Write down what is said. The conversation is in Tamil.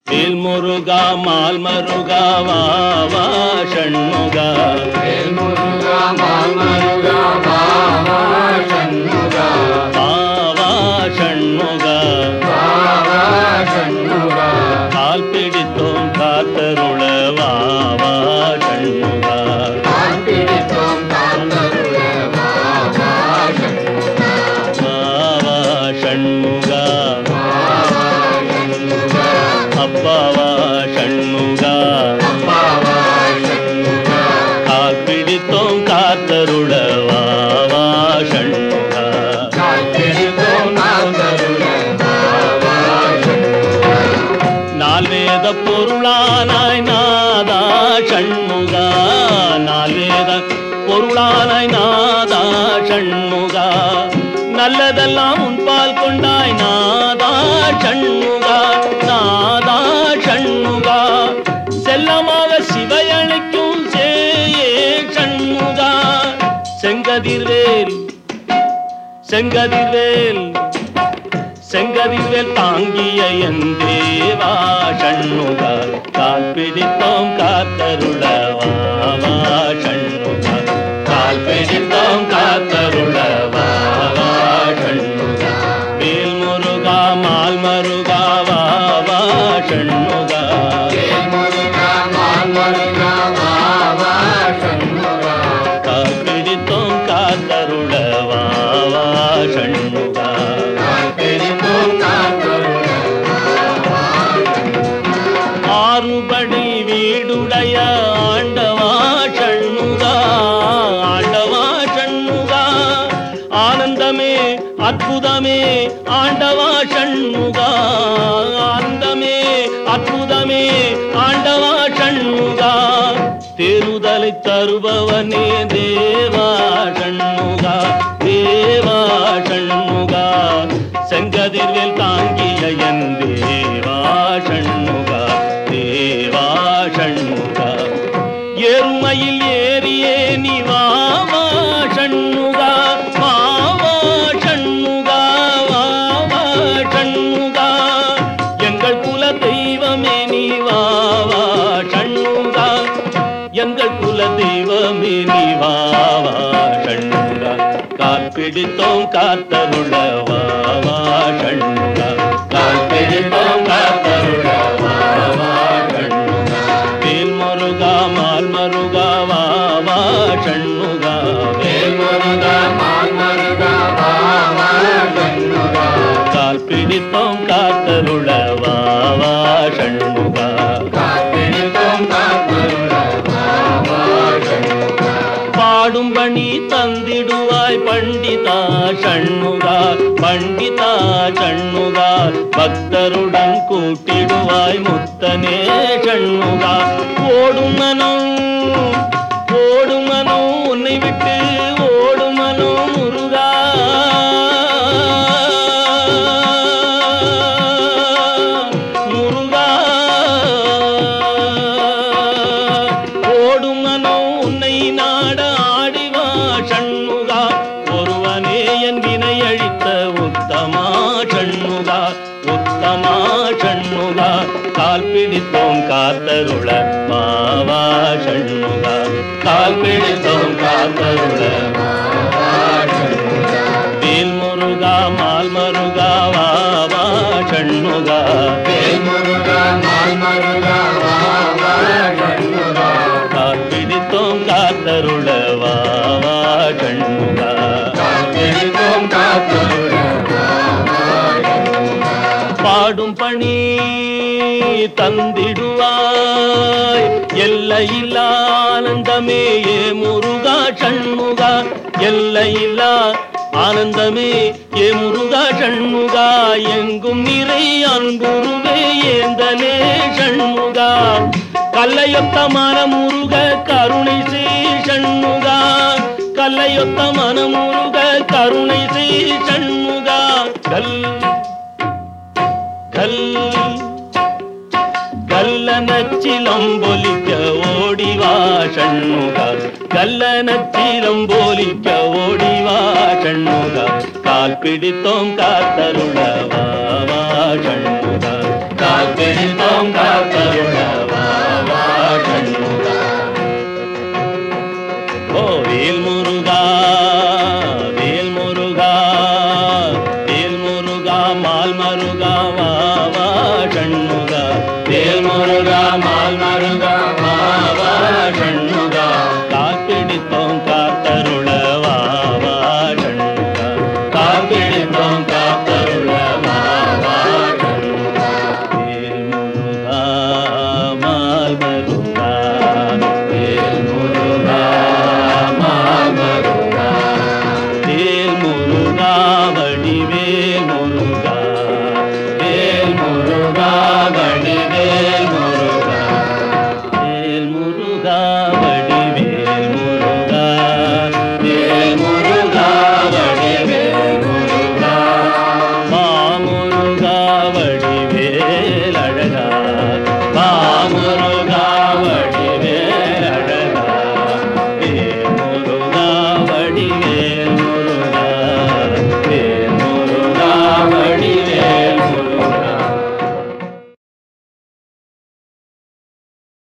வேல் முருகா மால் மருகா வா வா ஷண்முகா வேல் முருகா மாமருகா பாவா சண்முகா வா வா ஷண்முகா பாவா சண்முகா கால் பிடித்தோம் காத்தருள வா வா ஷண்முகா கால் பிடித்தோம் காத்தருள பாவா சண்முகா வா வா ஷண்முகா பாவா சண்முகா அப்பாவா ஷண்முகா பாவா சண்முகா கால் பிடித்தோம் காத்தருள வா வா ஷண்முகா கால் பிடித்தோம் காத்தருள பாவா சண்முகா நால்வேத பொருளானாய் நாதா ஷண்முகா நால்வேத பொருளானாய் நாதா ஷண்முகா நல்லதெல்லாம் உன்பால் கொண்டாய் நாதா ஷண்முகா நாதா ஷண்முகா செல்லமாக சிவையளிக்கும் சேயே ஷண்முகா செங்கதிர்வேல் செங்கதிர்வேல் செங்கதிர்வேல் தாங்கிய என் தேவா ஷண்முகா கால் பிடித்தோம் காத்தருளவா வா ஷண்முகா கால் பிடித்தோம் காத்தருளவா வா ஷண்முகா வேல் முருகா மால் மருகா வா வா ஷண்முகா வேல் முருகா மாமருகா பாவா சண்முகா கால் பிடித்தோம் காத்தருளவா வா ஷண்முகா கால் பிடித்தோம் காத்தருள ஆறுபடி வீடுடைய ஆண்டவா ஷண்முகா ஆண்டவா ஷண்முகா ஆனந்தமே அற்புதமே ஆண்டவா ஷண்முகா ஆனந்தமே அற்புதமே ஆண்டவா ஷண்முகா தேருதலை தருபவனே தேவா ஷண்முகா தேவா ஷண்முகா செங்கதிர்வேல் தாங்கிய என் தேவா ஷண்முகா தேவா ஷண்முகா எருமையில் ஏறியே நீ வா வா ஷண்முகா வா வா ஷண்முகா வா வா ஷண்முகா எங்கள் குல தெய்வமே நீ வா வா ஷண்முகா எங்கள் குல தெய்வமே நீ வா வா ஷண்முகா கால் பிடித்தோம் காத்தருள வா வா ஷண்முகா கால் பிடித்தோம் காத்தருள வா வா ஷண்முகா வேல் முருகா மால் மருகா வா வா ஷண்முகா வேல் முருகா மாமருகா பாவா சண்முகா கால் பிடித்தோம் காத்தருள வா வா ஷண்முகா கால் பிடித்தோம் காத்தருள பாவா சண்முகா பாடும் பணி தந்திடுவாய் பண்டிதா ஷண்முகா பண்டிதா ஷண்முகா பக்தருடன் கூட்டிடுவாய் முத்தனே ஷண்முகா ஓடும் மனம் ஓடும் மனம் உன்னை விட்டு ஓடும் மனம் முருகா முருகா ஓடும் மனம் உன்னை நாட ஆடிவா ஷண்முகா ஒருவனே என் வினை அழித்த உத்தமா ஷண்முகா உத்தமா ஷண்முகா கால் பிடித்தோம் காத்தருள மாவா ஷண்முகா கால் பிடித்தோம் காத்தருள பாவா சண்முகா வேல் முருகா மால் மருகா வா வா ஷண்முகா வேல் முருகா மாமருகா பாவா சண்முகா கால் பிடித்தோம் காத்தருள வா வா ஷண்முகா கால் பிடித்தோம் காத்தருள பாவா சண்முகா பாடும் பணி தந்திடுவாய் எல்லையில்லா ஆனந்தமே ஏ முருகா ஷண்முகா எல்லையில்லா ஆனந்தமே ஏ முருகா ஷண்முகா எங்கும் நிறை அன்புருவே ஏந்தலே ஷண்முகா கல்லையொத்த மனமுருக கருணை செய் ஷண்முகா கல்லையொத்த மனமுருக கருணை செய் ஷண்முகா கல் கல் கல்லனச்சிலம்பொலிக்க ஓடிவா ஷண்முகா கல்லனச்சிலம்பொலிக்க ஓடிவா ஷண்முகா கால் பிடித்தோம் காத்தருளவா வா ஷண்முகா கால் பிடித்தோம்